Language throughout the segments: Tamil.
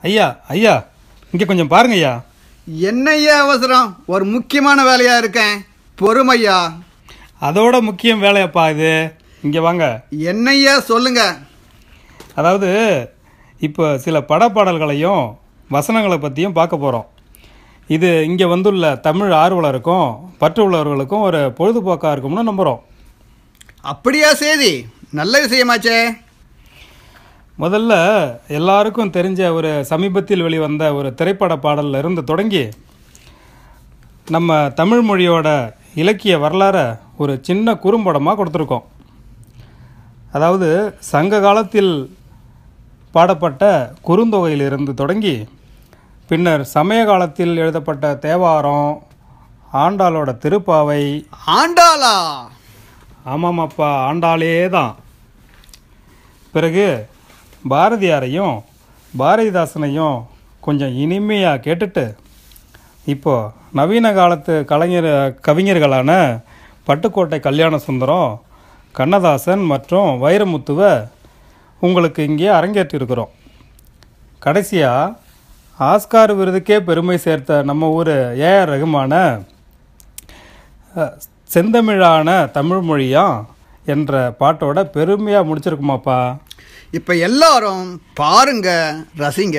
ஐயா ஐயா இங்கே கொஞ்சம் பாருங்க ஐயா என்னய்யா அவசரம் ஒரு முக்கியமான வேலையா இருக்கேன் பொறுமையா அதோட முக்கியம் வேலையப்பா இது இங்கே வாங்க என்னய்யா சொல்லுங்க அதாவது இப்போ சில படப்பாடல்களையும் வசனங்களை பற்றியும் பார்க்க போகிறோம் இது இங்கே வந்துள்ள தமிழ் ஆர்வலருக்கும் பற்று உள்ளவர்களுக்கும் ஒரு பொழுதுபோக்காக இருக்கும்னு நம்புகிறோம் அப்படியா செய்தி நல்ல விஷயமாச்சே முதல்ல எல்லாருக்கும் தெரிஞ்ச ஒரு சமீபத்தில் வெளிவந்த ஒரு திரைப்பட பாடல்ல இருந்து தொடங்கி நம்ம தமிழ் மொழியோட இலக்கிய வரலாறை ஒரு சின்ன குறும்படமாக கொடுத்துருக்கோம் அதாவது சங்க காலத்தில் பாடப்பட்ட குறுந்தொகையிலிருந்து தொடங்கி பின்னர் சமய காலத்தில் எழுதப்பட்ட தேவாரம் ஆண்டாளோட திருப்பாவை ஆண்டாளா ஆமாமாப்பா ஆண்டாளே தான் பிறகு பாரதியாரையும் பாரதிதாசனையும் கொஞ்சம் இனிமையாக கேட்டுட்டு இப்போ நவீன காலத்து கலைஞர் கவிஞர்களான பட்டுக்கோட்டை கல்யாண சுந்தரம் கண்ணதாசன் மற்றும் வைரமுத்துவை உங்களுக்கு இங்கே அரங்கேற்றிருக்கிறோம் கடைசியாக ஆஸ்கார் விருதுக்கே பெருமை சேர்த்த நம்ம ஊர் ஏஆர் ரகுமான அஹ், செந்தமிழான தமிழ் மொழியா என்ற பாட்டோட பெருமையாக முடிச்சிருக்குமாப்பா இப்ப எல்லாரும் பாருங்க ரசிங்க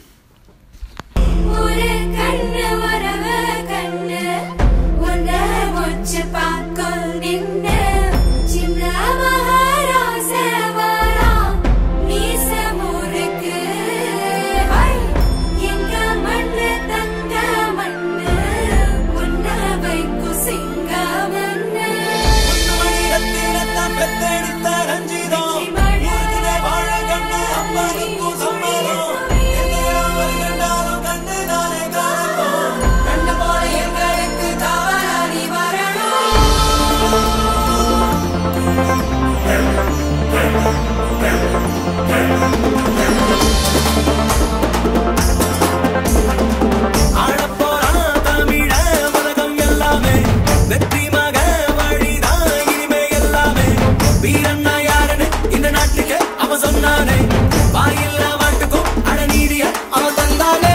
ஒரு கண்ணு வரவ கண்ணு உன்ன வச்சு பார்க்கும் நின்னு சின்ன மகாராச வரா மீச முறுக்கு ஐ, எங்க மண்ணு தங்க மண்ணு உன்ன வைக்கும் சிங்க மண்ணு ரத்தினத்தான் பெத்தெடுத்த ரஞ்சிதம். ஊருக்குள்ளே வாழ கண்ணு அப்பனுக்கும் சம்மதம். எந்நேரம் வருகின்றாலும் கண்ணுதானே காரணம். கண்ணு போல எங்களுக்கு காவலாளி வரணும் ஆளப்போறான் தமிழ உலகம் எல்லாமே. வெற்றி மக வழிதான் இனிமே எல்லாமே. வீரன்னா யாருன்னு இந்த நாட்டுக்கு அவன் சொன்னானே வாயில்லா மாட்டுக்கும் அடநீதிய அவன் தந்தானே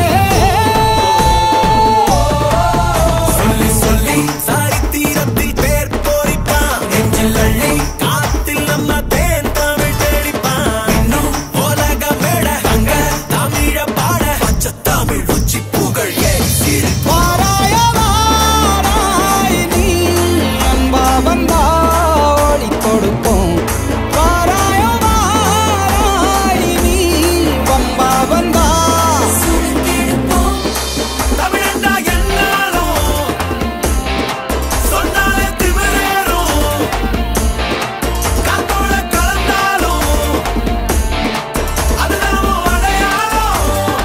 சொல்லி சொல்லி சரித்திரத்தில் பேர் போரிப்பான் நெஞ்சில் அள்ளி காத்தில் நம்ம தேன் தமிழ் தேடிப்பான் இன்னும் உலக மேட அங்க தமிழ பாட பச்சை தமிழ் உச்சி புகழ் ஏறி சிறு வாராய வாராய் நீ அன்பா வந்தா ஓடி கொடுப்போம் வாராய வாராய் நீ வம்பா வந்தா சுருக்கெடுப்போம் தமிழண்டா எல்லாரும் சொன்னாலே திமிரேறும் காத்தோட கலந்தாலும் அதுதான் உன் அடையாளம்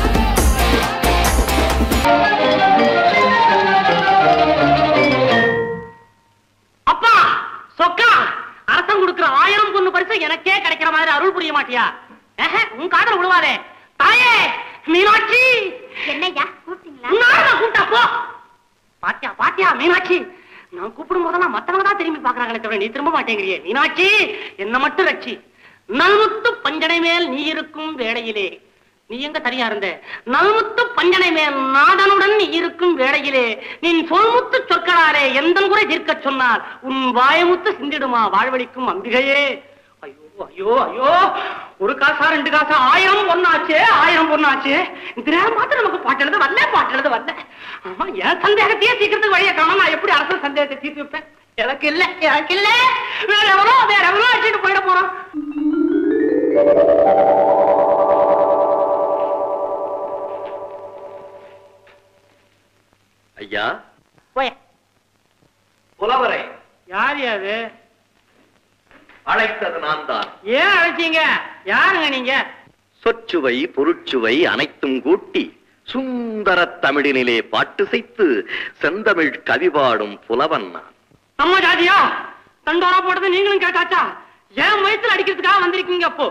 அப்பா சொக்கா அரசன் கொடுக்கிற ஆயிரம் பொண்ணு பரிசு எனக்கே கிடைக்கிற மாதிரி அருள் புரிய மாட்டியா ஆஹா, உன் காதல விழுவாதே தாயே மீனாட்சி என்னய்யா கூப்பிட்டீங்களா உன்னால கூட்டா போ பாத்தியா பாத்தியா மீனாட்சி நான் கூப்பிடும் போதெல்லாம் மத்தவங்க தான் திரும்பி பாக்குறாங்களே தவிர நீ திரும்ப மாட்டேங்கிறியே மீனாட்சி என்ன மட்டும் ரட்சி நல்முத்து பஞ்சனை மேல் நீ இருக்கும் வேளையிலே நீ எங்க தனியா இருந்த நல்முத்து பஞ்சனை மேல் நாதனுடன் நீ இருக்கும் வேளையிலே நின் சொல்முத்து சொற்களாலே எந்த குறை தீர்க்க சொன்னால் உன் வாயமுத்து சிந்திடுமா வாழ்வழிக்கும் அம்பிகையே ஐயோ ஐயோ ஐயோ ஒரு காசா ரெண்டு காசா ஆயிரம் பொண்ணாச்சு ஆயிரம் பொண்ணாச்சு இந்த நேரம் பார்த்து நமக்கு பாட்டு எழுத வரல பாட்டு எழுத வரல ஆமா என் சந்தேகத்தையே சீக்கிரத்துக்கு வழியை காணும் நான் எப்படி அரசு சந்தேகத்தை தீர்த்து வைப்பேன் எனக்கு இல்ல எனக்கு இல்ல வேற எவனோ வேற எவனோ வச்சுட்டு போயிட போறோம் ஐயா போய் புலவரை யார் அது அழைத்தது நான் தான் ஏன் அழைச்சீங்க யாருங்க நீங்க சொற்சுவை பொருட்சுவை அனைத்தும் கூட்டி சுந்தர தமிழினிலே பாட்டு செய்து செந்தமிழ் கவி பாடும் புலவன் நான் நம்ம ஜாதியா தண்டோரா போட்டது நீங்களும் கேட்டாச்சா ஏன் வயித்துல அடிக்கிறதுக்காக வந்திருக்கீங்க அப்போ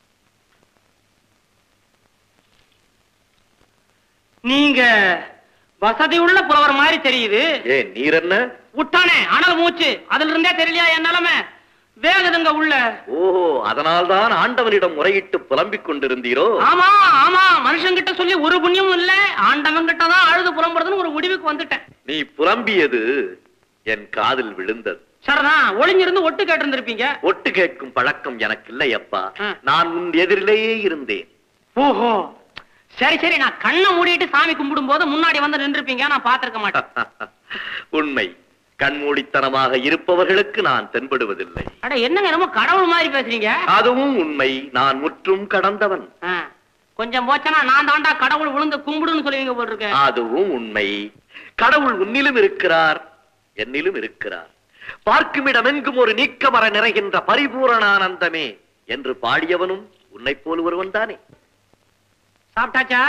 நீங்க வசதி உள்ள புலவர் மாதிரி தெரியுது ஏன் நீர் என்ன விட்டானே அனல் மூச்சு அதுல இருந்தே தெரியலையா என் நிலைமை வேகுதுங்க உள்ள ஓஹோ அதனால்தான் ஆண்டவனிடம் முறையிட்டு புலம்பிக் கொண்டிருந்தீரோ ஆமா ஆமா மனுஷங்கிட்ட சொல்லி ஒரு புண்ணியமும் இல்ல ஆண்டவன் கிட்ட தான் அழுது புலம்புறதுன்னு ஒரு முடிவுக்கு வந்துட்டேன் நீ புலம்பியது என் காதில் விழுந்தது சரிதான் ஒளிஞ்சிருந்து ஒட்டு கேட்டிருந்திருப்பீங்க ஒட்டு கேட்கும் பழக்கம் எனக்கு இல்லை அப்பா ஆ. நான் உன் எதிரிலேயே இருந்தேன் ஓஹோ சரி சரி நான் கண்ணை மூடிட்டு சாமி கும்பிடும் போது முன்னாடி வந்து நின்றுப்பீங்க நான் பாத்திருக்க மாட்டேன் உண்மை கண்மூடித்தனமாக இருப்பவர்களுக்கு நான் தென்படுவதில்லை அட என்னங்க என்னமோ கடவுள் மாதிரி பேசுறீங்க அதுவும் உண்மை நான் முற்றும் கடந்தவன் ஆ, கொஞ்சம் போச்சனா நான் தாண்டா கடவுள் விழுந்து கும்பிடுன்னு சொல்லுவீங்க போல் இருக்கு அதுவும் உண்மை கடவுள் உன்னிலும் இருக்கிறார் என்னிலும் இருக்கிறார் பார்க்குமிடமெங்கும் ஒரு நீக்கமர நிறைகின்ற பரிபூரணானந்தமே என்று பாடியவனும் உன்னை போல் ஒருவன் தானே சாப்பிட்டாச்சா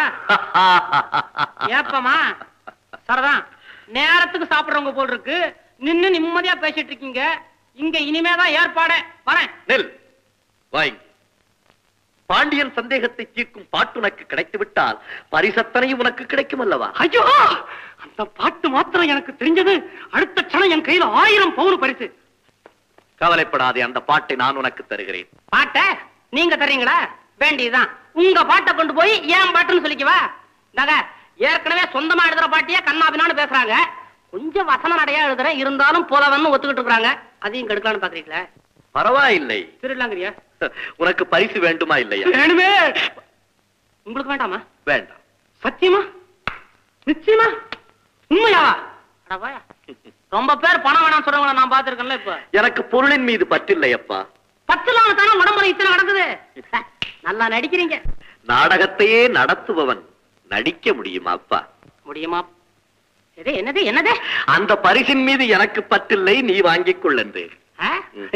ஏப்பமா சரிதான் நேரத்துக்கு சாப்பிடுறவங்க போல் இருக்கு நின்னு நிம்மதியா பேசிட்டு இருக்கீங்க இங்க இனிமேதான் ஏற்பாடே வரேன் நெல் வாய் பாண்டியன் சந்தேகத்தை தீர்க்கும் பாட்டு உனக்கு கிடைத்து விட்டால் பரிசத்தனையும் உனக்கு கிடைக்கும் அல்லவா ஐயோ அந்த பாட்டு மாத்திரம் எனக்கு தெரிஞ்சது அடுத்த க்ஷணம் என் கையில ஆயிரம் பவுன் பரிசு கவலைப்படாதே அந்த பாட்டை நான் உனக்கு தருகிறேன் பாட்ட நீங்க தர்றீங்களா வேண்டியதுதான் உங்க பாட்டை கொண்டு போய் ஏன் பாட்டுன்னு சொல்லிக்கவா இந்தாங்க ஏற்கனவே சொந்தமா எழுதுற பாட்டியே கண்ணாபினான்னு பேசுறாங்க கொஞ்சம் வசன நடையா எழுதுறேன் இருந்தாலும் போலவன்னு ஒத்துக்கிட்டு இருக்காங்க அதையும் கெடுக்கலாம்னு பாக்குறீங்களா பரவாயில்லை திருடலாங்கிறியா உனக்கு பரிசு வேண்டுமா இல்லையா வேணுமே உங்களுக்கு வேண்டாமா வேண்டாம் சத்தியமா நிச்சயமா உண்மையாவா அட வாயா. ரொம்ப பேர் பணம் வேணாம் சொல்றவங்கள நான் பாத்துருக்கேன்ல இப்ப எனக்கு பொருளின் மீது பற்றில்லை அப்பா பத்து இல்லாம தானே உடம்புல இத்தனை நடக்குது நல்லா நடிக்கிறீங்க நாடகத்தையே நடத்துபவன் நடிக்க முடியுமா அப்பா முடியுமா எது என்னது என்னது அந்த பரிசின் மீது எனக்கு பற்றில்லை நீ வாங்கிக் கொள்ளென்று ஆ?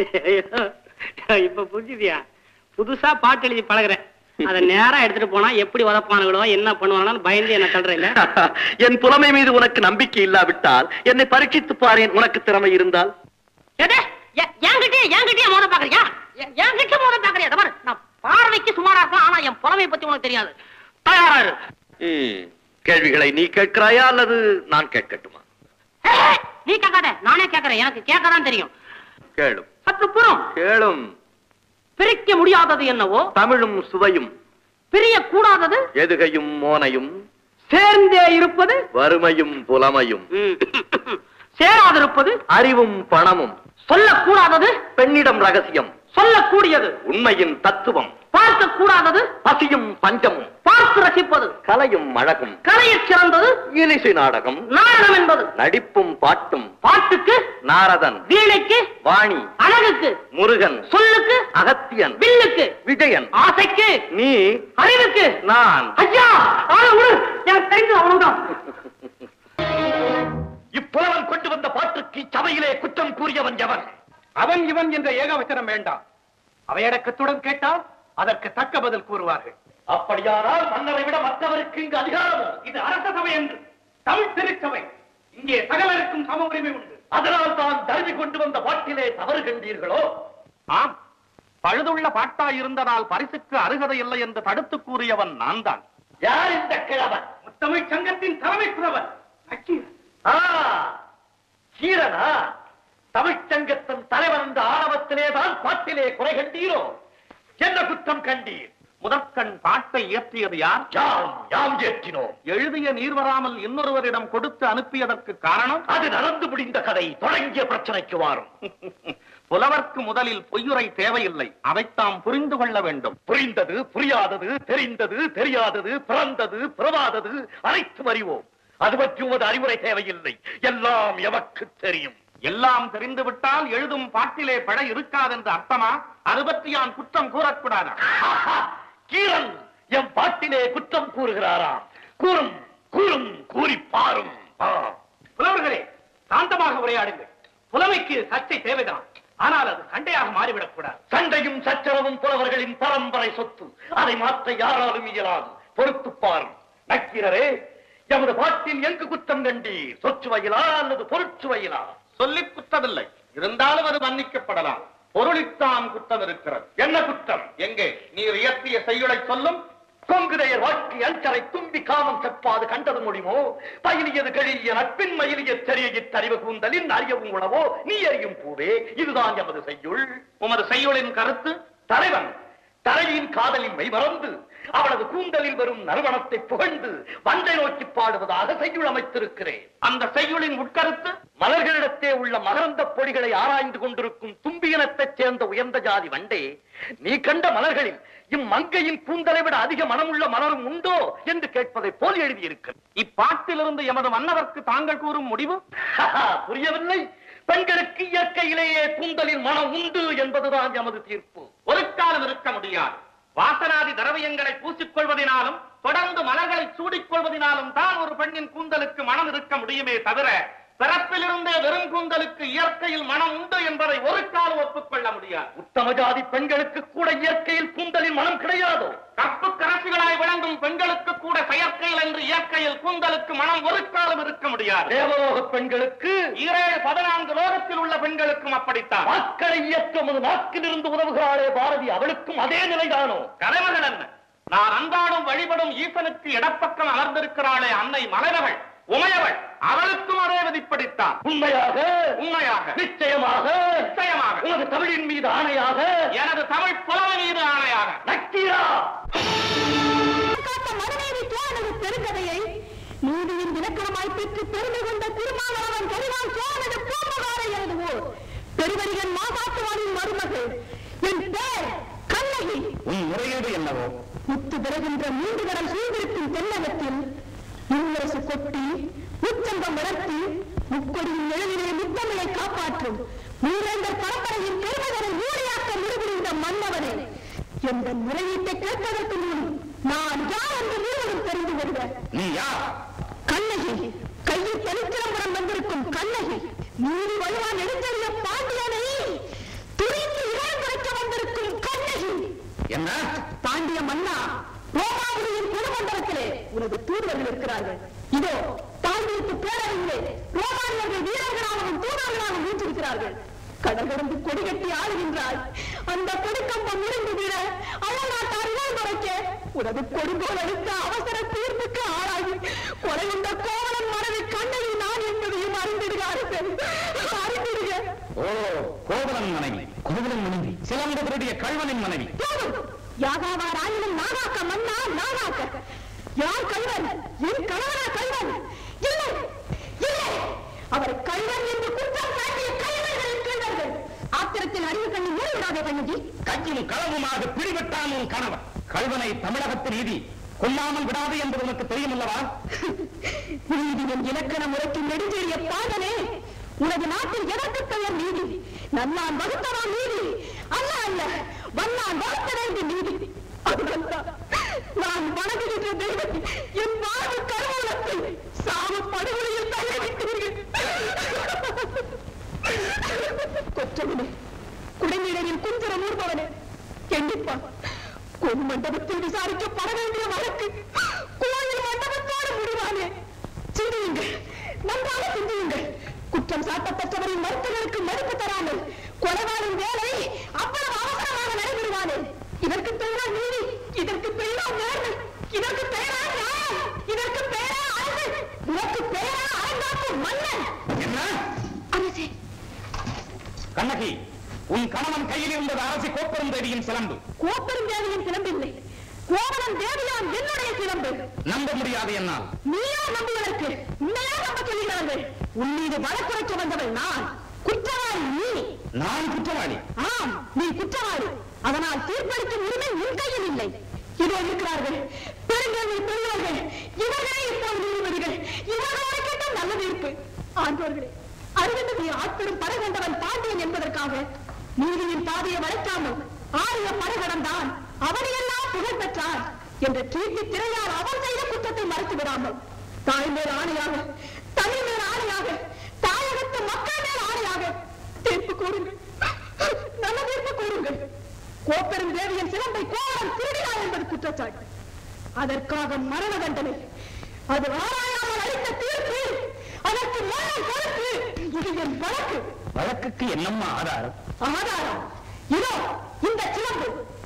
இப்ப புரிஞ்சுதியா புதுசா பாட்டு எழுதி பழகுறேன் அத நேரா எடுத்துட்டு போனா எப்படி உதப்பானுங்களோ என்ன பண்ணுவானு பயந்து என்ன தள்ளுறேன் இல்ல என் புலமை மீது உனக்கு நம்பிக்கை இல்லாவிட்டால் என்னை பரீட்சித்து பாரேன் உனக்கு திறமை இருந்தால் எது எ- என்கிட்ட என்கிட்டயே மோத பாக்குறியா எ- என்கிட்ட மோத பாக்குறியா இதை பாரு நான் பார்வைக்கு சுமாரா இருக்கலாம் ஆனா என் புலமை பத்தி உனக்கு தெரியாது தயாரா இரு. ம், கேள்விகளை நீ கேட்கிறாயா அல்லது நான் கேட்கட்டுமா ஏய், நீ கேட்காத நானே கேட்கறேன் எனக்கு கேட்கதான் தெரியும் கேளும் சற்று புறம் கேளும் பிரிக்க முடியாதது என்னவோ தமிழும் சுவையும் பிரிய கூடாதது எதுகையும் மோனையும் சேர்ந்தே இருப்பது வறுமையும் புலமையும் ம். சேராதிருப்பது அறிவும் பணமும் சொல்லக்கூடாதது பெண்ணிடம் ரகசியம் சொல்லக்கூடியது உண்மையின் தத்துவம் பார்க்க கூடாதது பசியும் பஞ்சமும் பார்த்து ரசிப்பது கலையும் அழகும் கலையச் சிறந்தது இலிசை நாடகம் நாடகம் என்பது நடிப்பும் பாட்டும் பாட்டுக்கு நாரதன் வீணைக்கு வாணி அழகுக்கு முருகன் சொல்லுக்கு அகத்தியன் வில்லுக்கு விஜயன் ஆசைக்கு நீ அறிவுக்கு நான் ஐயா ஆள விடு எனக்கு தெரிஞ்சது அவ்வளவுதான் இப்புலவன் கொண்டு வந்த பாட்டுக்கு சபையிலே குற்றம் கூறியவன் எவன் அவன் இவன் என்ற ஏகவச்சனம் வேண்டாம் அவையடக்கத்துடன் கேட்டால் அதற்கு தக்க பதில் கூறுவார்கள் அப்படியானால் மன்னரை விட மற்றவருக்கு இங்கு அதிகாரமோ இது அரச சபை என்று தமிழ் திருச்சபை இங்கே சகலருக்கும் சம உரிமை உண்டு அதனால் தான் தருவி கொண்டு வந்த பாட்டிலே தவறு கண்டீர்களோ ஆம் பழுதுள்ள பாட்டா இருந்ததால் பரிசுக்கு அருகதை இல்லை என்று தடுத்து கூறியவன் நான் தான் யார் இந்த கிழவன் முத்தமிழ் சங்கத்தின் தலைமை புலவர் நக்கீரன். ஆ, கீரனா தமிழ்ச்சங்கத்தின் தலைவன் என்ற ஆணவத்திலே தான் பாட்டிலே குறை கண்டீரோ என்ன குற்றம் கண்டீர் முதற்கண் பாட்டை இயற்றியது யார் யாம் யாம் ஏற்றினோம் எழுதிய நீர் வராமல் இன்னொருவரிடம் கொடுத்து அனுப்பியதற்கு காரணம் அது நடந்து முடிந்த கதை தொடங்கிய பிரச்சனைக்கு வாரும் புலவர்க்கு முதலில் பொய்யுரை தேவையில்லை அதைத்தாம் புரிந்து கொள்ள வேண்டும் புரிந்தது புரியாதது தெரிந்தது தெரியாதது பிறந்தது பிறவாதது அனைத்தும் அறிவோம் அது பற்றி உமது அறிவுரை தேவையில்லை எல்லாம் எமக்கு தெரியும் எல்லாம் தெரிந்துவிட்டால் எழுதும் பாட்டிலே பட இருக்காதென்று அர்த்தமா அது பற்றி யான் குற்றம் கூறக்கூடாதா கீரன் என் பாட்டிலே குற்றம் கூறுகிறாராம் கூறும் கூறும் கூறி பாரும் ஆ. புலவர்களே சாந்தமாக உரையாடுங்கள் புலமைக்கு சர்ச்சை தேவைதான் ஆனால் அது சண்டையாக மாறிவிடக் கூடாது சண்டையும் சச்சரவும் புலவர்களின் பரம்பரை சொத்து அதை மாற்ற யாராலும் இயலாது பொறுத்து பாரும் நக்கீரரே எமது பாட்டில் எங்கு குற்றம் கண்டீர் சொச்சுவையிலா அல்லது பொருட்சுவையிலா சொல்லிக் குற்றமில்லை இருந்தாலும் அது மன்னிக்கப்படலாம் பொருளித்தாம் குற்றம் இருக்கிறது என்ன குற்றம் எங்கே நீர் இயற்றிய செய்யுளை சொல்லும் கொங்குதையர் வாழ்க்கை அஞ்சரை தும்பி காமம் செப்பாது கண்டது மொழிமோ பயிலியது கழிய நட்பின் மயிலிய தெரிய தறிவு கூந்தலின் அறியவும் உணவோ நீ அறியும் பூவே இதுதான் எமது செய்யுள் உமது செய்யுளின் கருத்து தலைவன் தலைவியின் காதலில் மெய்மறந்து அவளது கூந்தலில் வரும் நறுமணத்தை புகழ்ந்து வந்தை நோக்கி பாடுவதாக செய்யுள் அமைத்திருக்கிறேன் அந்த செய்யுளின் உட்கருத்து மலர்களிடத்தே உள்ள மகரந்த பொடிகளை ஆராய்ந்து கொண்டிருக்கும் தும்பியினத்தைச் சேர்ந்த உயர்ந்த ஜாதி வண்டே நீ கண்ட மலர்களில் இம்மங்கையின் கூந்தலை விட அதிக மனமுள்ள மலரும் உண்டோ என்று கேட்பதை போல் எழுதியிருக்க இப்பாட்டிலிருந்து எமது மன்னவர்க்கு தாங்கள் கூறும் முடிவு புரியவில்லை பெண்களுக்கு இயற்கையிலேயே கூந்தலில் மனம் உண்டு என்பதுதான் எமது தீர்ப்பு ஒரு காலம் இருக்க முடியாது வாசனாதி திரவியங்களை பூசிக்கொள்வதினாலும் தொடர்ந்து மலர்களை சூடிக்கொள்வதினாலும் தான் ஒரு பெண்ணின் கூந்தலுக்கு மனம் இருக்க முடியுமே தவிர பிறப்பிலிருந்தே வெறும் கூந்தலுக்கு இயற்கையில் மனம் உண்டு என்பதை ஒரு காலம் ஒப்புக்கொள்ள முடியாது உத்தம ஜாதி பெண்களுக்கு கூட இயற்கையில் கூந்தலில் மனம் கிடையாதோ கற்பு கரசிகளாய் விளங்கும் பெண்களுக்கு கூட செயற்கையில் என்று இயற்கையில் கூந்தலுக்கு மனம் ஒரு காலம் இருக்க முடியாது தேவலோக பெண்களுக்கு ஈரேழு பதினான்கு லோகத்தில் உள்ள பெண்களுக்கும் அப்படித்தான் வாக்களை இயக்கம் அது நாக்கிலிருந்து உதவுகிறாளே பாரதி அவளுக்கும் அதே நிலைதானோ கலைமகள் என்ன நான் அன்றாடும் வழிபடும் ஈசனுக்கு இடப்பக்கம் அமர்ந்திருக்கிறாளே அன்னை மலைமகள் உமையவள் அவளுக்கும் அதே விதிப்படித்தான் உண்மையாக உண்மையாக நிச்சயமாக நிச்சயமாக உனது தமிழின் மீது ஆணையாக எனது தமிழ் புலமை மீது ஆணையாக நக்கீரா காத்த மனுநீதி சோழனது பெருங்கதையை நீதியின் இலக்கணமாய் பெற்று பெருமை கொண்ட திருமாவளவன் கரிவான் சோழனது பூம்பகார எனது ஊர் பெருவரிகன் மாசாத்துவானின் மருமகள் என் பேர் கண்ணகி உன் முறையீடு என்னவோ முத்து பிறகின்ற மூன்று கடல் சூழ்ந்திருக்கும் தென்னகத்தில் முன்னரசு கொட்டி முச்சம்பம் வளர்த்தி முக்கொடியின் நிழலிலே முத்தமிழை காப்பாற்றும் மூவேந்தர் பரம்பரையின் பெருமகனை ஊழியாக்க முடிவுறுந்த மன்னவனே என்ற முறையீட்டை கேட்பதற்கு முன் நான் யார் என்று முழுவதும் தெரிந்து கொள்வேன் நீ யார் கண்ணகி கையில் தனிச்சிலம்பரம் வந்திருக்கும் கண்ணகி நீதி வலுவான் எடுத்தெறிய பாண்டியனை துணிந்து இழந்துரைக்க வந்திருக்கும் கண்ணகி என்ன பாண்டிய மன்னா ரோமாபுரியின் குலமண்டலத்திலே உனது தூதர்கள் இருக்கிறார்கள் இதோ பாண்டியத்து பேரவையிலே ரோமானியர்கள் வீரர்களாகவும் தூதர்களாகவும் வீற்றிருக்கிறார்கள் கடல் கடந்து கொடி கட்டி ஆளுகின்றாய் அந்த கொடிக்கம்பம் முறிந்து விட அயல்நாட்டார் இழல் மறைக்க உனது கொடுங்கோல் அளித்த அவசர தீர்ப்புக்கு ஆளாகி கொலை உண்ட கோவலன் மனைவி கண்ணகி நான் என்பதையும் அறிந்திடுகிறார்கள் அறிந்திடுக ஓ கோவலன் மனைவி கோவலன் மனைவி சிலம்புடைய கல்வனின் மனைவி போதும் யாகாவா ராணியின் நாகாக்க மன்னா நாகாக்க யார் கல்வன் என் கணவனா கல்வன் இல்லை இல்லை அவர் கல்வன் என்று குற்றம் சாட்டிய கல்வர்கள் கண்டர்கள் ஆத்திரத்தில் அறிவு கண்ணி மூடிவிடாதே கண்ணகி கையும் களவுமாக பிடிபட்டானும் கணவன் கல்வனை தமிழகத்து நீதி கொல்லாமல் விடாது என்பது உனக்கு தெரியுமல்லவா நீதியின் இலக்கண முறைக்கு நெடுஞ்செறிய பாடனே உனது நாட்டில் எதற்கு பெயர் நீதி நன்னான் வகுத்தவா நீதி அல்ல அல்ல வண்ணான் வகுத்த வேண்டும் நீதி அதுவல்தான் நான் வணங்குகின்ற தெய்வத்தை என் வாழ்வு கருவூலத்தை சாவு படுகொலையில் தள்ளிவிட்டீர்கள் கொற்றவனே குடைநீடரில் குஞ்சரம் ஊர்பவனே கண்டிப்பா கொடு மண்டபத்தில் விசாரிக்கப்பட வேண்டிய வழக்கு கோயில் மண்டபத்தோடு முடிவானே சிந்தியுங்கள் நன்றாக சிந்தியுங்கள் குற்றம் சாட்டப்பட்டவரின் மருத்துவருக்கு மதிப்பு தராமல் கொலைவாளின் வேலை அவ்வளவு அவசரமாக நடைபெறுவானே இதற்கு பெயரா நீதி இதற்கு பெயரா நேர்மை இதற்கு பெயரா நியாயம் இதற்கு பெயரா அன்பு இதற்கு பெயரா அரங்காக்கும் மன்னன் என்ன அரசே கண்ணகி உன் கணவன் கையில் இருந்தது அரசி கோப்பெரும் தேவியின் சிலம்பு கோப்பெரும் தேவியின் சிலம்பில்லை கோவலன் தேவியான் என்னுடைய சிலம்பு நம்ப முடியாது என்னால் நீயா நம்புவதற்கு உண்மையா நம்ப சொல்கிறார்கள் உன் மீது வழக்குரைக்க வந்தவள் நான் குற்றவாளி நீ நான் குற்றவாளி ஆம் நீ குற்றவாளி அதனால் தீர்ப்பளிக்கும் உரிமை உன் கையில் இல்லை இதோ இருக்கிறார்கள் பெருங்கல்வி பெரியவர்கள் இவர்களே இப்போது நீதிபதிகள் இவர்களோடு கேட்டால் நல்ல தீர்ப்பு ஆண்டோர்களே அறிவிந்ததை ஆட்பெரும் படை கொண்டவன் பாண்டியன் என்பதற்காக நீதியின் பாதையை வளைக்காமல் ஆரிய படகடந்தான் அவனையெல்லாம் புகழ் பெற்றான் என்ற கீர்த்தி திரையால் அவன் செய்த குற்றத்தை மறைத்து விடாமல் தாய் மேல் ஆணையாக தமிழ் மேல் ஆணையாக தாயகத்து மக்கள் மேல் ஆணையாக தீர்ப்பு கூறுங்கள் நல்ல தீர்ப்பு கூறுங்கள் கோப்பெரும் தேவியின் சிலம்பை கோவலன் திருடினார் என்பது குற்றச்சாட்டு அதற்காக மரண தண்டனை அது ஆராயாமல் அளித்த தீர்ப்பு அதற்கு மரணம் பொறுப்பு இது என் வழக்கு வழக்குக்கு என்னம்மா ஆதாரம் ஆதாரம் இதோ இந்த சிலம்பு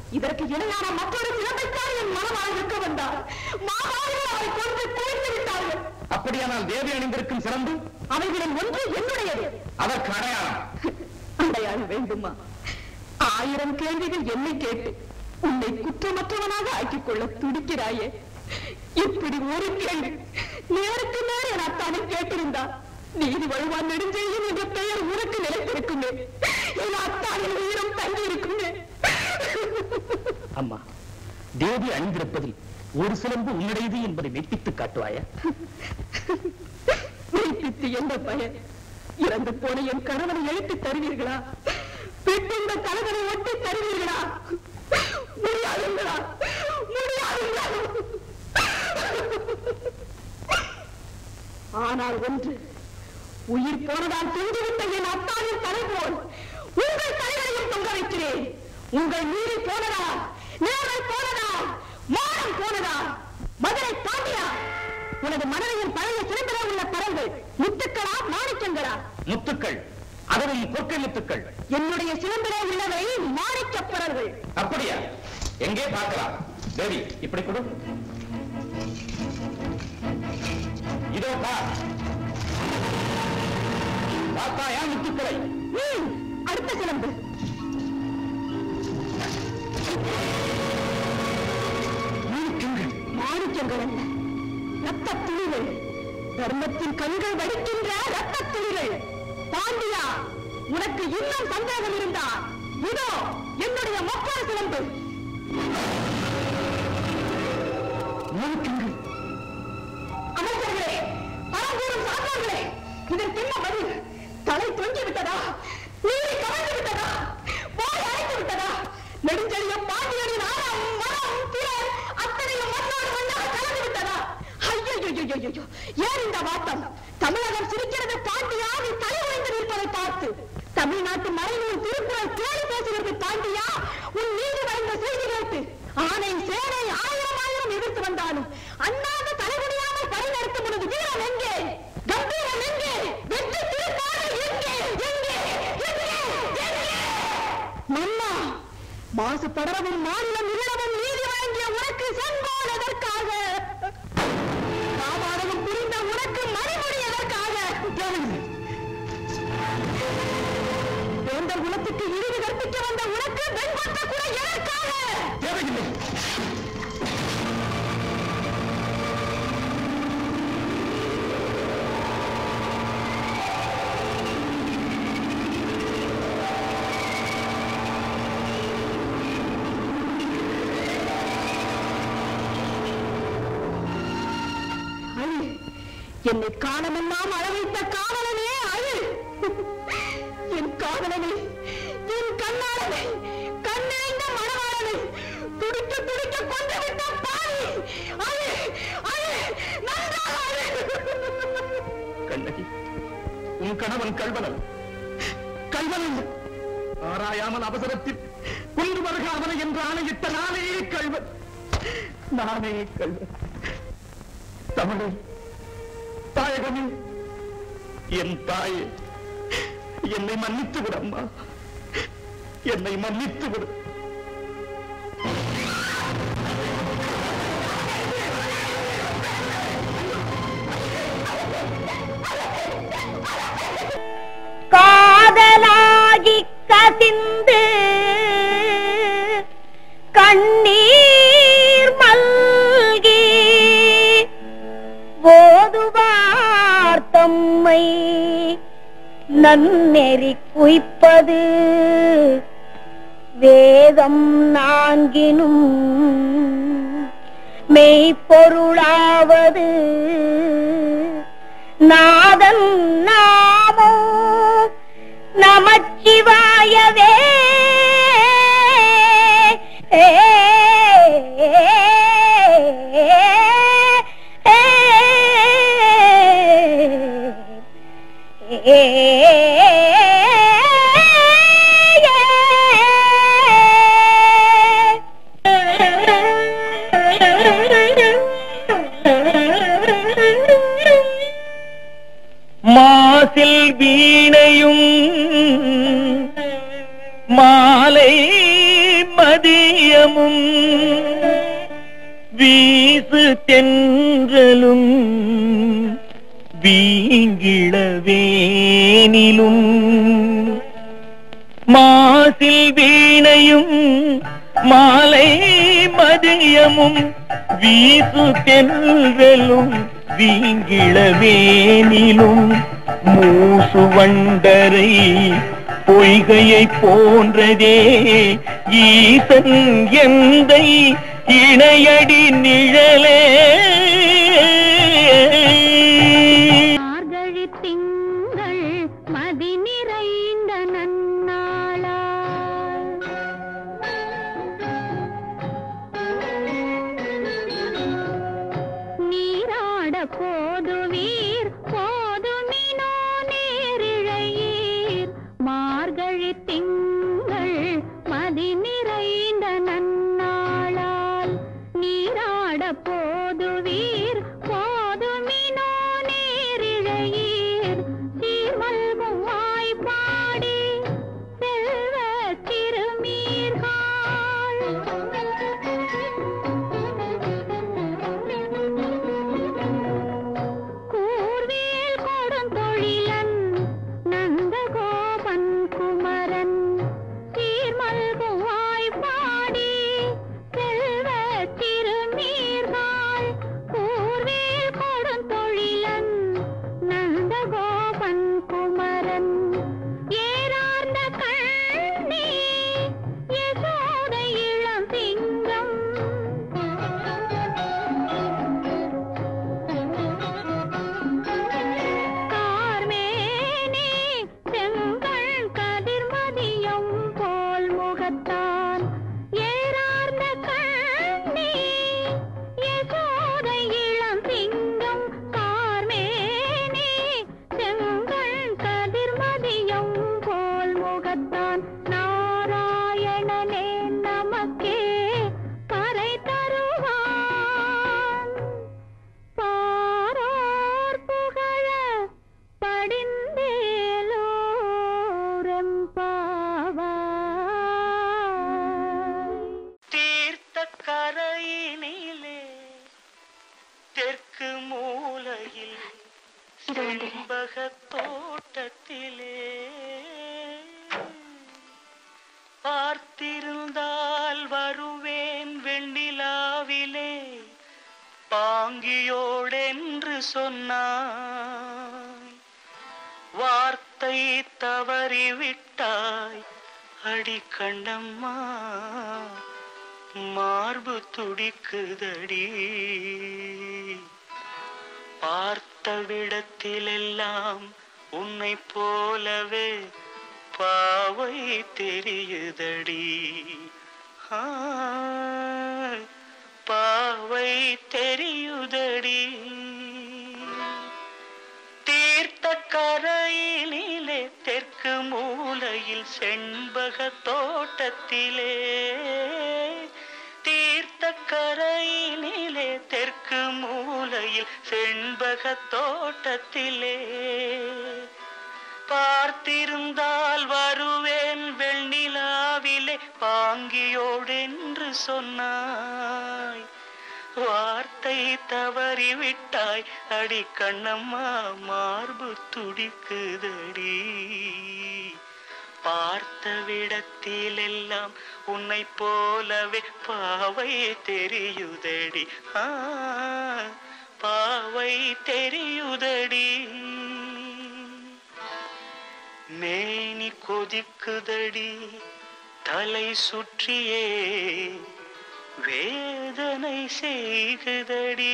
இதற்கு இணையான மற்றொரு சிறப்பைத்தான் என் மனமாக இருக்க வந்தார் மாமாவிகள் அவரை கொண்டு குவித்து விட்டார்கள் அப்படியானால் தேவி அணிந்திருக்கும் சிறந்து அவைகளில் ஒன்று என்னுடையது அதற்கு அடையாளம் அடையாளம் வேண்டுமா ஆயிரம் கேள்விகள் என்னை கேட்டு உன்னை குற்றமற்றவனாக ஆக்கிக் கொள்ள துடிக்கிறாயே இப்படி ஒரு கேள்வி நேருக்கு நேர் என் அத்தானை கேட்டிருந்தார் நீதி வழுவான் நெடுஞ்செய்யும் என்ற பெயர் உனக்கு நிலைத்திருக்குமே என் அத்தானின் உயிரம் தங்கி இருக்குமே அம்மா தேவி அணிந்திருப்பதில் ஒரு சிலம்பு உன்னுடையது என்பதை மெய்ப்பித்து காட்டுவாயா மெய்ப்பித்து என்ன பயன் இறந்து போன என் கணவனை எழுப்பி தருவீர்களா பெற்றிருந்த கணவனை ஒட்டி தருவீர்களா முடியாதுங்களா முடியாதுங்களா ஆனால் ஒன்று உயிர் போனதால் தொங்கிவிட்ட என் அத்தாவின் தலை போல் உங்கள் தலைகளையும் தொங்க வைக்கிறேன் உங்கள் நீரி போனதா நேரம் போனதா மானம் போனதா மதுரை பாண்டியா உனது மனதையின் பழைய சிறப்பிட உள்ள பரங்கள் முத்துக்களா மாணிக்கங்களா முத்துக்கள் அதுவும் கொற்கை முத்துக்கள் என்னுடைய சிறப்பிட உள்ளவை மாணிக்கப் பரல்கள் அப்படியா எங்கே பார்க்கலாம் தேவி இப்படி கொடு இதோ பார் பார்த்தாயா முத்துக்களை ம், அடுத்த சிலம்பு மாணிக்கங்கள் அல்ல ரத்த துளிகள் தர்மத்தின் கண்கள் வடிக்கின்ற ரத்த துளிகள் பாண்டியா உனக்கு இன்னும் சந்தேகம் இருந்தா இதோ என்னுடைய மற்றொரு சிலம்பு அமைச்சர்களே பரம்பூரும் சாத்தார்களே இதற்கு என்ன பதில் தலை தொங்கி விட்டதா நீரை கவர்ந்து விட்டதா வாய் அடைத்து விட்டதா நெடுஞ்செழிய பாண்டியனின் ஆழம் மனம் திறன் அத்தனையும் மண்ணோடு மண்ணாக கலந்து விட்டதா ஐயோ ஏன் இந்த வாட்டம் தமிழகம் சிரிக்கிறது பாண்டியா நீ தலை உடைந்து நிற்பதை பார்த்து தமிழ்நாட்டு மறைநூல் திருக்குறள் கேலி பேசுகிறது பாண்டியா உன் நீதி வழங்க செய்தி கேட்டு ஆனை சேனை ஆயிரம் ஆயிரம் எதிர்த்து வந்தாலும் அண்ணாந்து தலைமுடியாமல் பணி நடத்தும் உனது வீரம் எங்கே கம்பீரம் எங்கே வெற்றி திருப்பாடு எங்கே எங்கே எங்கே எங்கே மன்னா மாசு படரவும் மாநிலம் இல்லவும் நீதி வழங்கிய உனக்கு செங்கோல் எதற்காக காவாடவும் புரிந்த உனக்கு மணிமொழி எதற்காக வேந்தர் குலத்துக்கு இழிவு கற்பிக்க வந்த உனக்கு வெண்கொட்ட குறை எதற்காக தேவையில்லை அழு என்னை காணமெல்லாம் அளவைத்த காவலனே அழு என் காதலனை என் கண்ணாளனை கண்ணிறைந்த மணவாளனை துடிக்க துடிக்க கொண்டு விட்ட பாவி அழு அழு நன்றாக அழு கண்ணகி உன் கணவன் கல்வனன் கல்வனன் ஆராயாமல் அவசரத்தில் கொண்டு வருக அவனை என்று ஆணையிட்ட நானே கல்வன் நானே கல்வன் தமிழே தாயகமே என் தாயே என்னை மன்னித்து விடு அம்மா என்னை மன்னித்து விடு காதலாகி கசிந்து கண்ணீர் மல்கி போதுவார் தம்மை நன்னெறி குய்ப்பது வேதம் நான்கினும் மெய்ப்பொருளாவது நாதன் நாமோ நமச்சிவாயவே ஏ, ஏ, ஏ, ஏ, மாசில் வீணையும் மாலை மதிய மதியமும் வீசு தென்றலும் வீங்கிளவேனிலும் மாசில் வீணையும் மாலை மதியமும் வீசு தென்றலும் வீங்கிளவேனிலும் மூசு வண்டரை பொய்கையை போன்றதே ஈசன் எந்தை இணையடி நிழலே மார்கழி திங்கள் மதி நிறைந்த நன்னாளா நீராட போதுவீர் போதுமினோ நேரிழையீர் மார்கழி திங்கள் மதி நிறைந்த நன்னாளால் நீராட போதுவீர் போதுமினோ நேரிழையீர் சீர்மல்கும் வாய்ப்பாடி செல்வ சிறுமீர்கள் கூர்வேல் கொடுந்தொழிலன் நந்தகோபன் குமரன் சீர்மல்கும் வாய்ப்பாடி செல்வ திருநீர்கள் கூர்வேல் கொடுந்தொழிலன் நந்தகோபன் குமரன் ஏறார்ந்த கண்ணி யசோதை இளம் சிங்கம் கார்மேனி செங்கண் கதிர்மதியம் போல் முகத்தான் ஏறார்ந்த கண்ணி யசோதை இளம் சிங்கம் கார்மேனி செங்கண் கதிர்மதியம் போல் முகத்தான் நாராயணனே நமக்கே கரை தருவான் பாரோர் புகழ படிந்தேலோரெம்பாவாய் தீர்த்த கரையினிலே தெற்கு மூலையில் செண்பக தோட்டத்திலே பார்த்திருந்தால் வருவேன் வெண்ணிலாவிலே பாங்கியோடென்று சொன்னாய் வார்த்தை தவறிவிட்டாய் அடி கண்ணம்மா மார்பு துடிக்குதடி பார்த்த விடத்திலெல்லாம் உன்னை போலவே பாவை தெரியுதடி ஆ, பாவை தெரியுதடி தீர்த்த கரையினிலே தெற்கு மூலையில் செண்பக தோட்டத்திலே தீர்த்த கரையினிலே தெற்கு மூலையில் செண்பக தோட்டத்திலே பார்த்திருந்தால் வருவேன் வெண்ணிலாவிலே பாங்கியோடென்று சொன்னாய் வார்த்தை தவறிவிட்டாய் அடி கண்ணம்மா மார்பு துடிக்குதடி பார்த்த விடத்திலெல்லாம் உன்னை போலவே பாவை தெரியுதடி ஆ, பாவை தெரியுதடி மேனி கொதிக்குதடி தலை சுற்றியே வேதனை செய்குதடி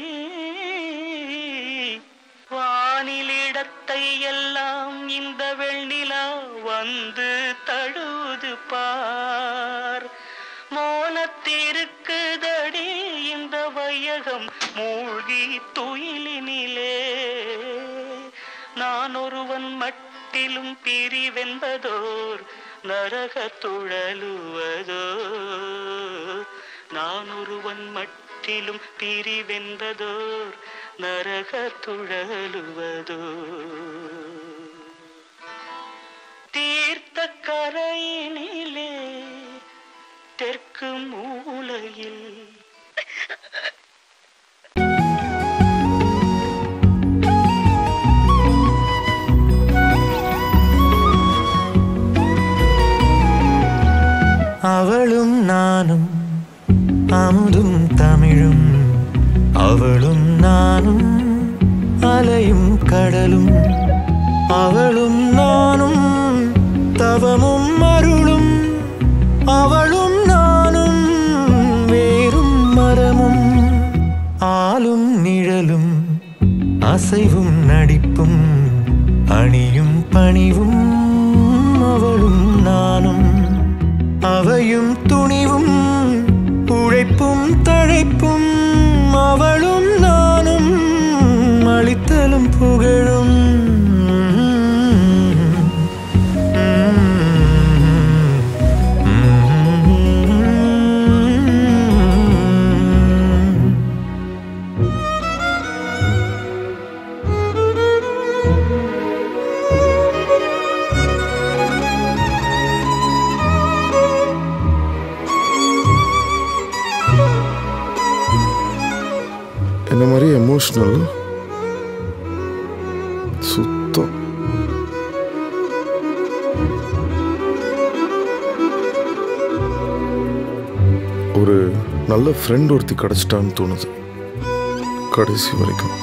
வானிலிடத்தை எல்லாம் இந்த வெண்ணிலா வந்து தழுவுது பார் மோனத்திருக்குதடி இந்த வையகம் மூழ்கி துயிலினிலே நான் ஒருவன் மட்டிலும் பிரிவென்பதோர் நரக துழலுவதோ நான் ஒருவன் மட்டிலும் பிரிவென்பதோர் நரக துழலுவதோ தீர்த்த கரையினிலே தெற்கு மூ அவளும் நானும் அமுதும் தமிழும் அவளும் நானும் அலையும் கடலும் அவளும் நானும் தவமும் அருளும் அவளும் நானும் வேறும் மரமும் ஆளும் நிழலும் அசைவும் நடிப்பும் அணியும் பணிவும் அவளும் நானும் அவையும் துணிவும் உழைப்பும் தழைப்பும் அவளும் நானும் அளித்தலும் புகழும் என்ன மாதிரி எமோஷ்னல் சுத்தம் ஒரு நல்ல ஃப்ரெண்ட் ஒருத்தி கிடைச்சிட்டான்னு தோணுது கடைசி வரைக்கும்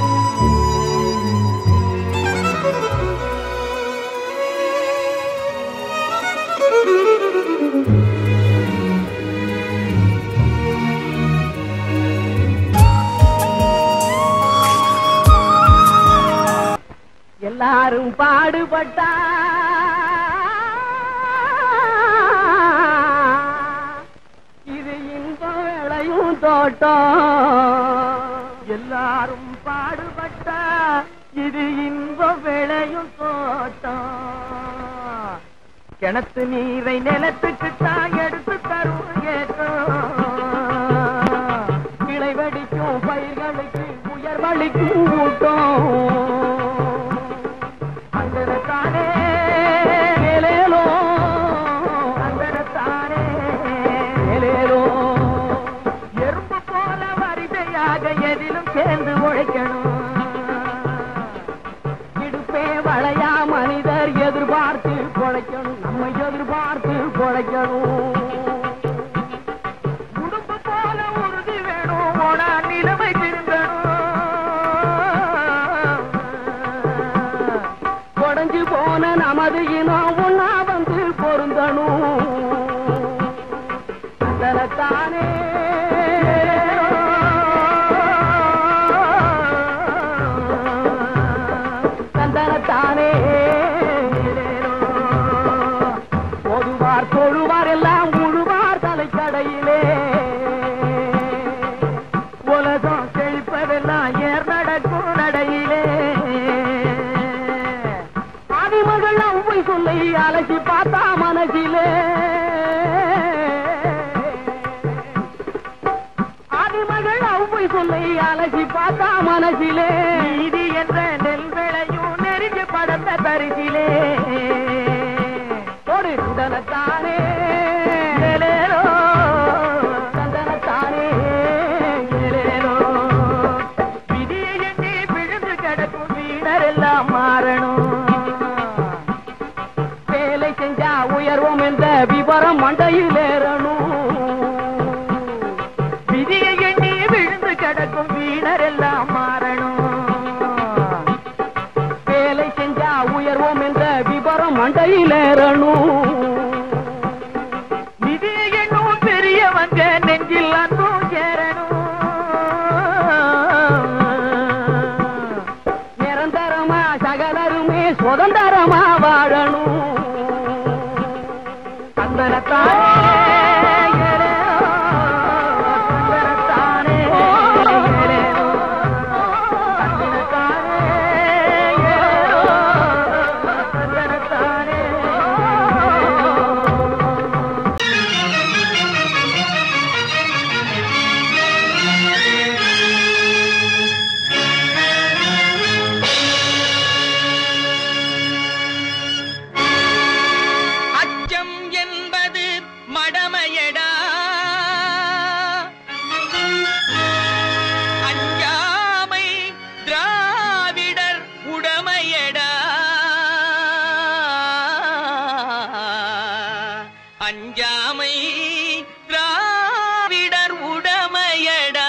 எல்லாரும் பாடுபட்டா இது இன்பம் விளையும் தோட்டம் எல்லாரும் பாடுபட்டா இது இன்பம் விளையும் தோட்டம் கிணத்து நீரை நிலத்துக்கு தான் எடுத்து தரும் ஏற்றம் கிளை வெடிக்கும் பயிர்களுக்கு உயர் வலிக்கும் ஊட்டம் அங்கனத்தானே மேலேலோ அங்கனத்தானே மேலேலோ எறும்பு போல வரிசையாக எதிலும் சேர்ந்து உழைக்கணும் இடுப்பே வளையா மனிதர் எதிர்பார்த்து பொழைக்கணும் நம்ம எதிர்பார்த்து பொழைக்கணும் உடுப்பு போல உறுதி வேணும் ஓனா நிலைமை திருந்தணும் உடஞ்சு போன நமது இனம் ஒன்னா வந்து பொருந்தணும் தனத்தானே தந்தனத்தானே பொதுவார் தொழுவார் எல்லாம் முழுவார் தலைக்கடையிலே உலகம் செழிப்பதெல்லாம் ஏர் நடக்கும் நடையிலே ஆதிமகள் அவ்வை சொல்லை அலசி பார்த்தா மனசிலே ஆதிமகள் அவ்வை சொல்லை அலசி பார்த்தா மனசிலே நீதி என்ற நெல் விளையும் நெருங்கி படந்த பரிசிலே ஒரு தனத்தானே ஏலேலோ, தந்தனத்தானே ஏலேலோ. விதியை எண்ணி விழுந்து கிடக்கும் வீணர் எல்லாம் மாறணும் வேலை செஞ்சா உயர்வோம் என்ற விவரம் மண்டையில் ஏறணும் விதியை எண்ணி விழுந்து கிடக்கும் வீணர் எல்லாம் மாறணும் வேலை செஞ்சா உயர்வோம் என்ற விவரம் மண்டையில் ஏறணும் விதியை எண்ணும் பெரியவங்க நெஞ்சில் அன்பும் சேரணும் நிரந்தரமா சகலருமே சுதந்திரமா வாழணும் தந்தனத்தானே ஏலேலோ, தந்தனத்தானே ஏலேலோ, தந்தனத்தானே ஏலேலோ, தந்தனத்தானே அச்சம் என்பது மடமையடா அஞ்சாமை திராவிடர் உடமையடா அஞ்சாமை அஞ்சாமை திராவிடர் உடமையடா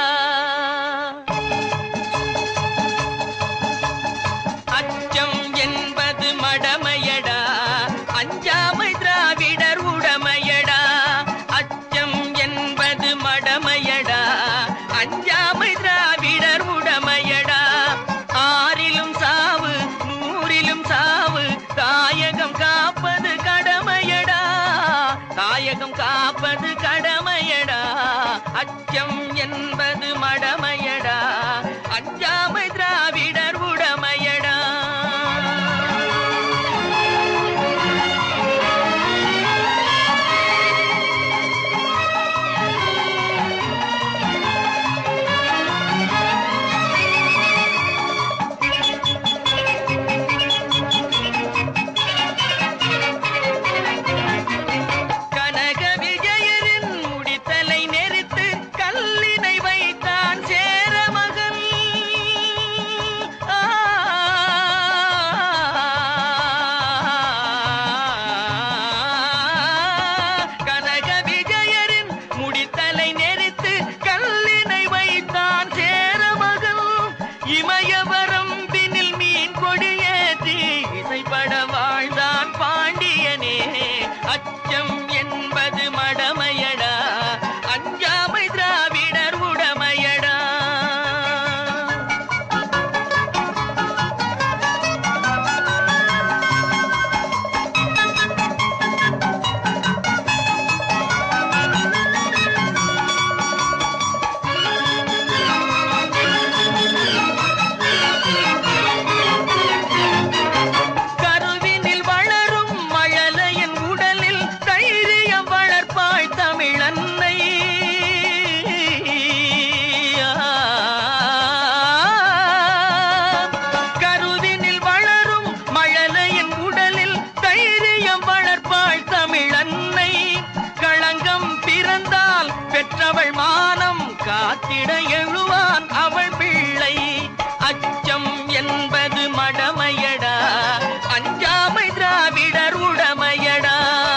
அச்சம் என்பது மடமையடா அஞ்சாமை திராவிடர் உடமையடா அச்சம் என்பது மடமையடா அஞ்சாமை திராவிடர் உடமையடா ஆறிலும் சாவு நூறிலும் சாவு தாயகம் காப்பது கடமையடா தாயகம் காப்பது கடமையடா அச்சம் என்பது மடமையடா அஞ்சாமை திராவிடர் உடமையடா கனக விஜயரின் முடித்தலை நெரித்து கல்லினை வைத்தான் சேர மகன் ஆ. கனக விஜயரின் முடித்தலை நெரித்து கல்லினை வைத்தான் சேர மகன் இமயவரம் பின்னில் மீன் கொடியேற்றி இசைப்பட வாழ்ந்தான் பாண்டியனே அச்சம் என்பது மடமையடா அஞ்சாமை திராவிடர் உடமையடா கருவினில் வளரும் மழலையின் உடலில் தைரியம் வளர்ப்பாய் தமிழன்னை கருவினில் வளரும் மழலையின் உடலில் தைரியம் வளர்ப்பாய் தமிழன்னை களங்கம் பிறந்தால் பெற்றவள் மானம் காத்திட எழுவான் அவள் பிள்ளை அச்சம் என்பது மடமையடா அஞ்சாமை திராவிடர் உடமையடா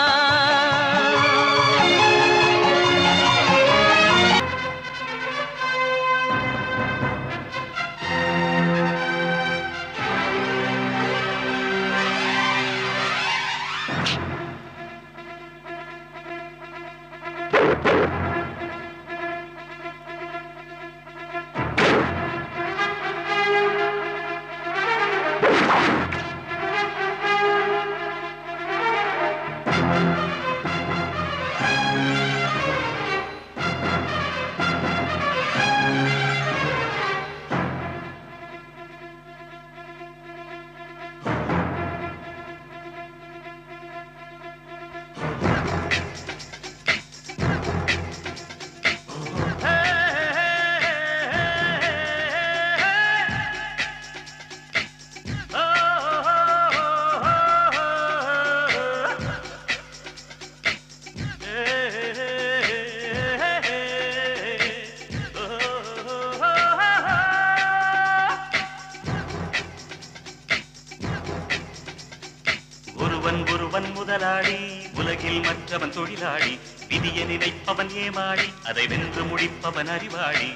ஒருவன் ஒருவன் முதலாளி உலகில் மற்றவன் தொழிலாளி விதிய நினைப்பவன் ஏமாளி அதை வென்று முடிப்பவன் அறிவாளி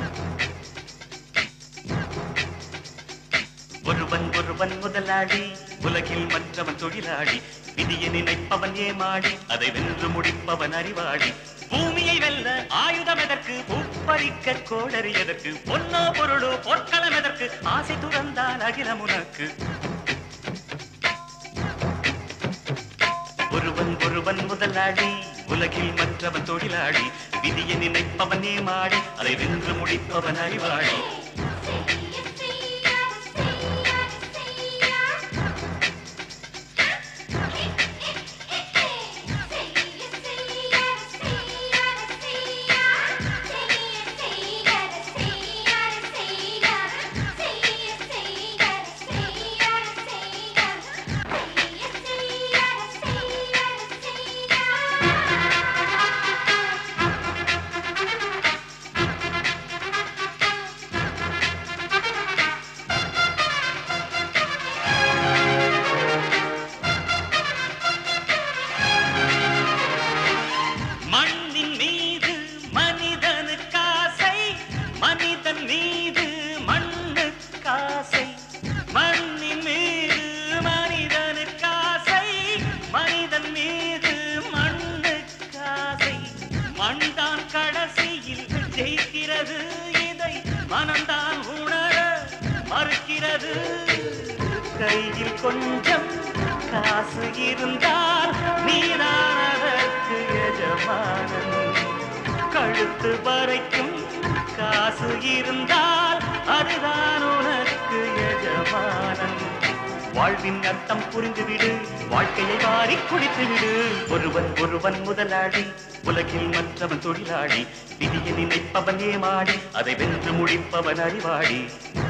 ஒருவன் ஒருவன் முதலாளி உலகில் மற்றவன் தொழிலாளி விதிய நினைப்பவன் ஏமாளி அதை வென்று முடிப்பவன் அறிவாளி பூமியை வெல்ல ஆயுதம் எதற்கு பூப்பறிக்க கோடரி எதற்கு பொன்னோ பொருளோ பொற்களம் எதற்கு ஆசை துறந்தால் அகிலம் உனக்கு ஒருவன் ஒருவன் முதலாளி உலகில் மற்றவன் தொழிலாளி விதியை நினைப்பவன் ஏமாடி அதை வென்று முடிப்பவன் அறிவாளி செய்யா கையில் கொஞ்சம் காசு இருந்தால் நீதான் அதற்கு எஜமானன் கழுத்து வரைக்கும் காசு இருந்தால் அதுதான் உனக்கு எஜமானன் வாழ்வின் அர்த்தம் புரிந்துவிடு வாழ்க்கையை வாரி குடித்து விடு ஒருவன் ஒருவன் முதலாளி உலகில் மற்றவன் தொழிலாளி விதியை நினைப்பவன் ஏமாடி அதை வென்று முடிப்பவன் அறிவாளி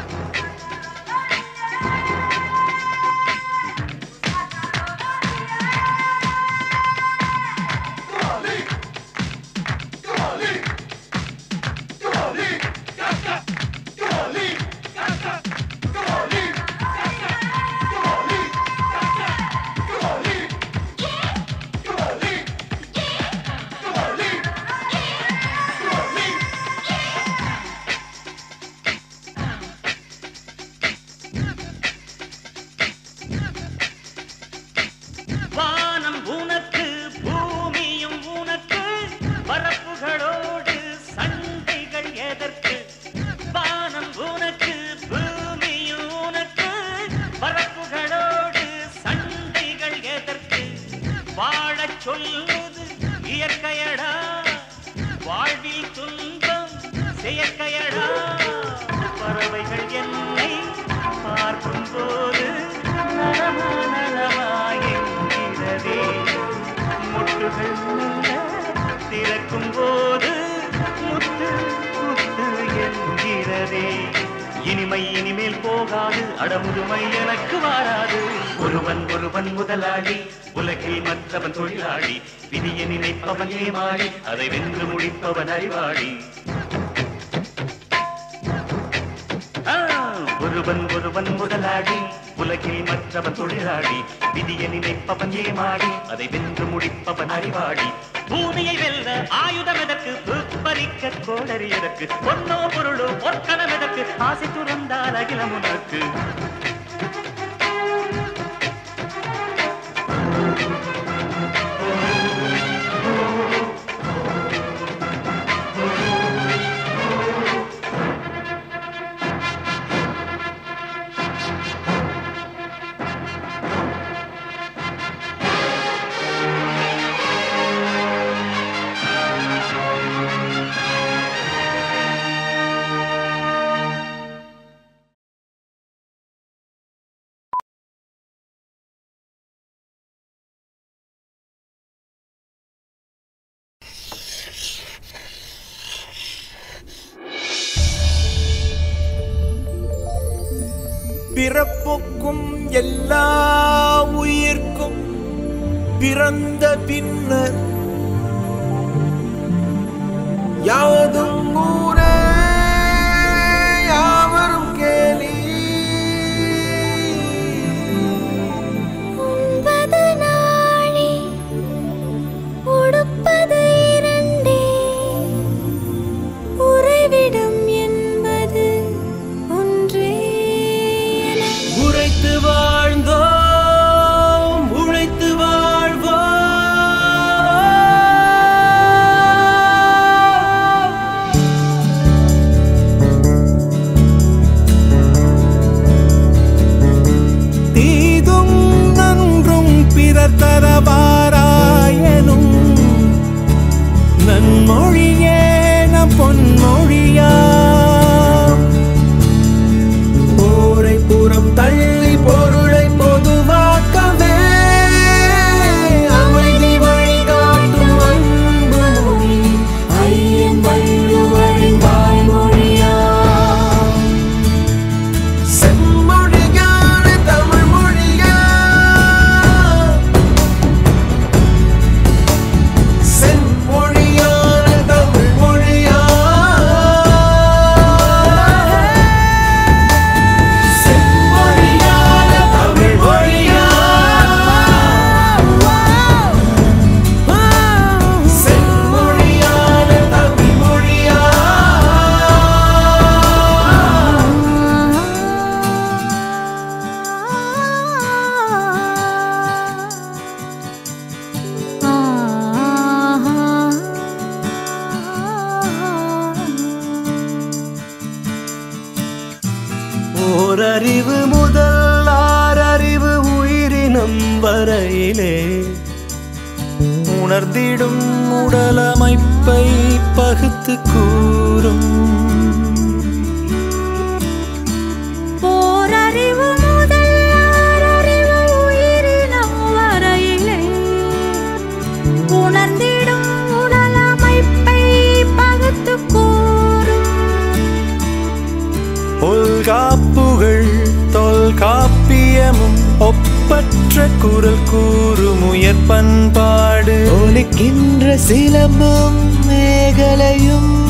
வானம் உனக்கு பூமியும் உனக்கு பரப்புகளோடு சண்டைகள் எதற்கு வானம் உனக்கு பூமியும் உனக்கு பரப்புகளோடு சண்டைகள் எதற்கு வாழச் சொல்வது இயற்கையடா வாழ்வில் துன்பம் செயற்கையடா பறவைகள் என்னை பார்க்கும் போது நலமா நலமா என்கிறதே முட்டுகள் மெல்ல திறக்கும் போது முத்து முத்து என்கிறதே இனிமை இனிமேல் போகாது அடமுதுமை எனக்கு வாராது ஒருவன் ஒருவன் முதலாளி உலகில் மற்றவன் தொழிலாளி விதியை நினைப்பவன் ஏமாளி அதை வென்று முடிப்பவன் அறிவாளி ஆ, ஒருவன் ஒருவன் முதலாளி உலகில் மற்றவன் தொழிலாளி விதியை நினைப்பவன் ஏமாடி அதை வென்று முடிப்பவன் அறிவாளி பூமியை வெல்ல ஆயுதம் எதற்கு பறிக்க கோடரி எதற்கு பொன்னோ பொருளோ பொற்கணம் எதற்கு ஆசை துறந்தால் அகிலம் உனக்கு பிறப்புக்கும் எல்லா உயிர்க்கும் பிறந்த பின்னர் யாவதும் ஊரே யாவரும் கேலி உண்பது நாழி உடுப்பது இரண்டே உறைவிடம் என்பது ஒன்றே உழைத்து வாழ்ந்தோம் உழைத்து வாழ்வோம் உணர்ந்திடும் உடலமைப்பை பகுத்து கூறும் போரறிவு முதல் ஆறறிவு உயிரினம் வரையிலே உணர்ந்திடும் உடலமைப்பை பகுத்து கூறும் தொல்காப்புகள் தொல்காப்பியமும் ஒப்பற்ற குரல் கூறும் உயர் பண்பாடு ஒலிக்கின்ற சிலம்பும் மேகலையும்